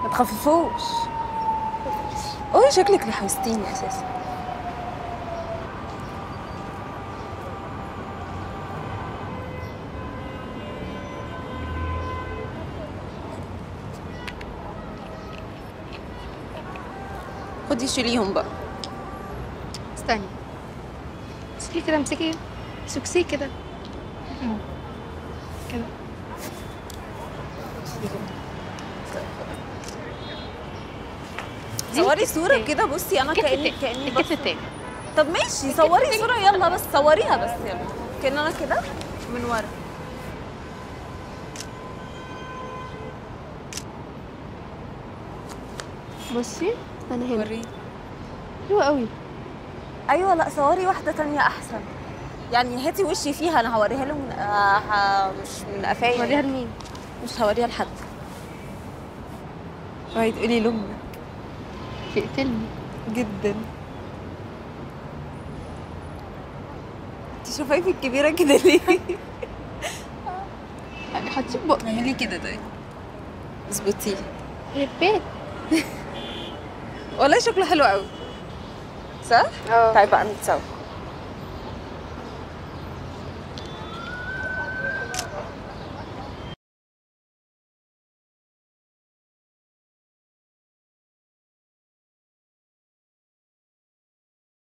ما تخففوش اوه شكلك لحوستيني اساسا خدي شيليهم بقى استني امسكي كده امسكي سكسي كده مم. كده دي صوري الكتف صورة التاني. كده بصي انا الكتف كأني التاني. كأني الكتف بص- التاني طب ماشي صوري صورة يلا بس صوريها بس يلا كأن انا كده من ورا بصي انا هنا وريني حلوه قوي ايوه لا صوري واحدة تانية احسن يعني هاتي وشي فيها انا هوريها له من آه ه- مش من قفايا وريها لمين مش هوريها لحد وهي تقولي لامك تقتلني جدا انت شفايفك كبيرة كده ليه؟ حطيه في بقك اعملي كده طيب اظبطيه البيت والله شكله حلو قوي صح؟ اه طيب بقى نتسوى